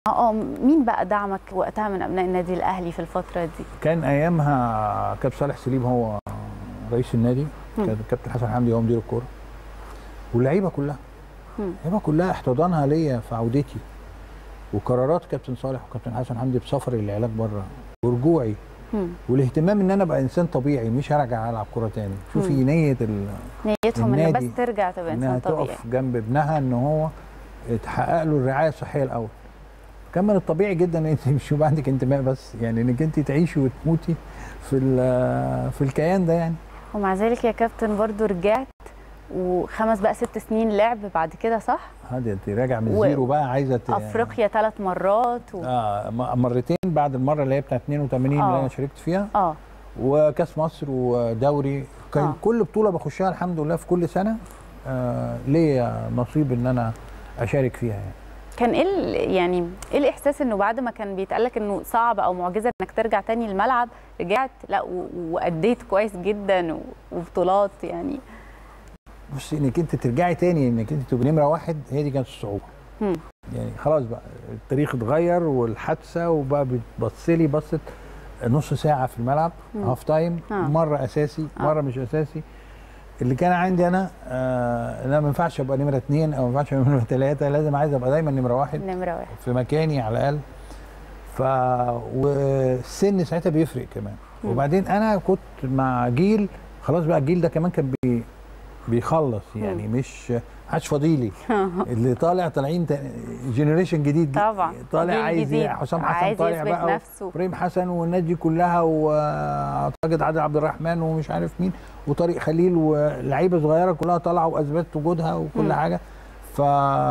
اه مين بقى دعمك وقتها من ابناء النادي الاهلي في الفتره دي كان ايامها كابتن صالح سليم هو رئيس النادي مم. كان كابتن حسن حمدي هو مدير الكوره واللعيبه كلها مم. اللعيبه كلها احتضانها ليا في عودتي وقرارات كابتن صالح وكابتن حسن حمدي بسفري للعلاج بره ورجوعي مم. والاهتمام ان انا ابقى انسان طبيعي مش هرجع العب كوره تاني شوفي مم. نيه ال... نيتهم ان النادي بس ترجع تبقى انها انسان طبيعي تقف جنب ابنها ان هو تحقق له الرعايه الصحيه الاول كان من الطبيعي جدا ان انت مش يبقى عندك انتماء بس يعني انك انت تعيشي وتموتي في ال- في الكيان ده يعني ومع ذلك يا كابتن برضو رجعت وخمس بقى ست سنين لعب بعد كده صح هادي انت راجع من و- الزيرو بقى عايزه ت- افريقيا ثلاث مرات و... اه م- مرتين بعد المره اللي هي بتاعت 82 اللي آه. انا شاركت فيها اه وكاس مصر ودوري كان آه. كل بطوله بخشها الحمد لله في كل سنه آه ليا نصيب ان انا اشارك فيها يعني كان ايه ال- يعني ايه الاحساس انه بعد ما كان بيتقال لك انه صعب او معجزه انك ترجع تاني الملعب رجعت لا و- واديت كويس جدا و- وبطولات يعني بصي انك انت ترجعي تاني انك انت تبقي نمره واحد هي دي كانت الصعوبه مم. يعني خلاص بقى التاريخ اتغير والحادثه وبقى بتبص لي بصت نص ساعه في الملعب مم. هاف تايم آه. مره اساسي آه. مره مش اساسي اللي كان عندي انا آه انا ما ينفعش ابقى نمره اثنين او ما ينفعش ابقى نمره ثلاثه لازم عايز ابقى دايما نمره واحد نمره واحد في مكاني على الاقل ف والسن ساعتها بيفرق كمان مم. وبعدين انا كنت مع جيل خلاص بقى الجيل ده كمان كان بي بيخلص يعني مش محدش فاضيلي اللي طالع طالعين جنريشن جديد طبعا طالع جيل عايز جديد. حسام حسن عايز طالع يثبت بقى نفسه. وابراهيم حسن والناس دي كلها واعتقد عادل عبد الرحمن ومش عارف مين وطارق خليل ولاعيبه صغيره كلها طالعه واثبتت وجودها وكل مم. حاجه ف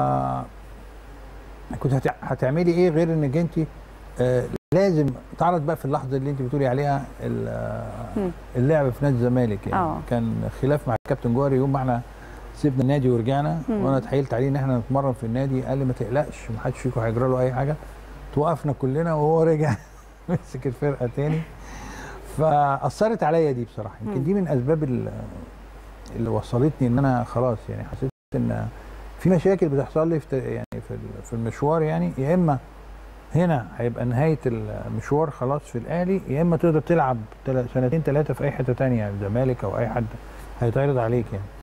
كنت هتع- هتعملي ايه غير انك انت آه لازم تعرض بقى في اللحظه اللي انت بتقولي عليها ال- آه، مم. اللعب في نادي الزمالك يعني آه. كان خلاف مع الكابتن جوهري يوم ما احنا سيبنا النادي ورجعنا مم. وانا اتحايلت عليه ان احنا نتمرن في النادي قال لي ما تقلقش ما حدش فيكم هيجرى له اي حاجه توقفنا كلنا وهو رجع مسك الفرقه تاني فاثرت عليا دي بصراحه مم. يمكن دي من اسباب ال- اللي وصلتني ان انا خلاص يعني حسيت ان في مشاكل بتحصل لي في ت- يعني في ال- في المشوار يعني يا اما هنا هيبقى نهايه المشوار خلاص في الاهلي يا اما تقدر تلعب تل- سنتين ثلاثه في اي حته تانية الزمالك او اي حد هيتعرض عليك يعني